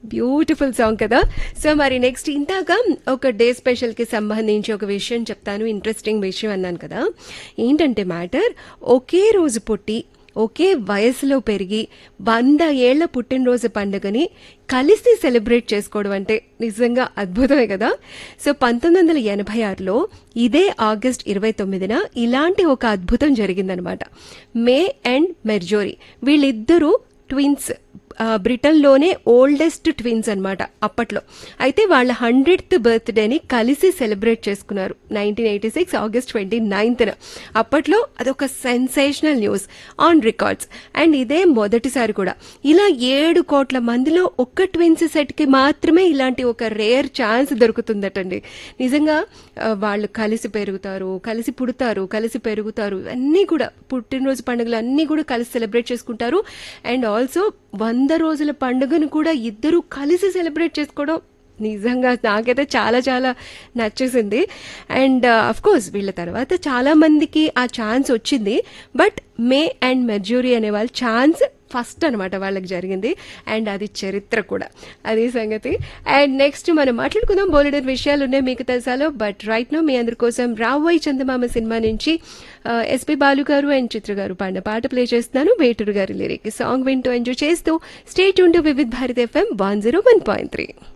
beautiful song కదా so మరి next ఇందాక ఒక డే స్పెషల్కి సంబంధించి ఒక విషయం చెప్తాను ఇంట్రెస్టింగ్ విషయం అన్నాను కదా ఏంటంటే మ్యాటర్ ఒకే రోజు పుట్టి ఒకే వయసులో పెరిగి వంద ఏళ్ల పుట్టినరోజు పండుగని కలిసి సెలబ్రేట్ చేసుకోవడం అంటే నిజంగా అద్భుతమే కదా సో పంతొమ్మిది వందల ఎనభై ఆరులో ఇదే ఆగస్ట్ ఇరవై తొమ్మిదిన ఇలాంటి ఒక అద్భుతం జరిగిందనమాట మే అండ్ మెర్జోరీ వీళ్ళిద్దరూ ట్విన్స్ ఆ, బ్రిటన్లోనే ఓల్డెస్ట్ ట్విన్స్ అన్నమాట అప్పట్లో అయితే వాళ్ళ హండ్రెడ్త్ బర్త్డేని కలిసి సెలబ్రేట్ చేసుకున్నారు nineteen eighty six August twenty నైన్త్న అప్పట్లో అదొక sensational news on records and ఇదే మొదటిసారి కూడా ఇలా ఏడు కోట్ల మందిలో ఒక్క ట్విన్స్ సెట్కి మాత్రమే ఇలాంటి ఒక రేర్ ఛాన్స్ దొరుకుతుందటండి నిజంగా ఆ, వాళ్ళు కలిసి పెరుగుతారు కలిసి పుడతారు కలిసి పెరుగుతారు ఇవన్నీ కూడా పుట్టినరోజు పండుగలు అన్నీ కూడా కలిసి సెలబ్రేట్ చేసుకుంటారు అండ్ ఆల్సో వంద రోజుల పండుగను కూడా ఇద్దరు కలిసి సెలబ్రేట్ చేసుకోవడం నిజంగా నాకైతే చాలా చాలా నచ్చేసింది అండ్ అఫ్ కోర్స్ వీళ్ళ తర్వాత చాలా మందికి ఆ ఛాన్స్ వచ్చింది బట్ మే అండ్ మెర్జూరీ అనే వాళ్ళ ఛాన్స్ ఫస్ట్ అనమాట వాళ్ళకి జరిగింది అండ్ అది చరిత్ర కూడా అది సంగతి అండ్ నెక్స్ట్ మనం మాట్లాడుకుందాం బోలెడర్ విషయాలు ఉన్నాయి మీకు తెలుసాలో బట్ రైట్ నో మీ అందరి కోసం రావోయ్ చందమామ సినిమా నుంచి ఎస్పి బాలు గారు అండ్ చిత్ర గారు పాడిన పాట ప్లే చేస్తున్నాను వేటూరు గారి లిరిక్ సాంగ్ వింటూ ఎంజాయ్ చేస్తూ స్టేట్ ఉంటూ Vividh Bharati FM one zero one point three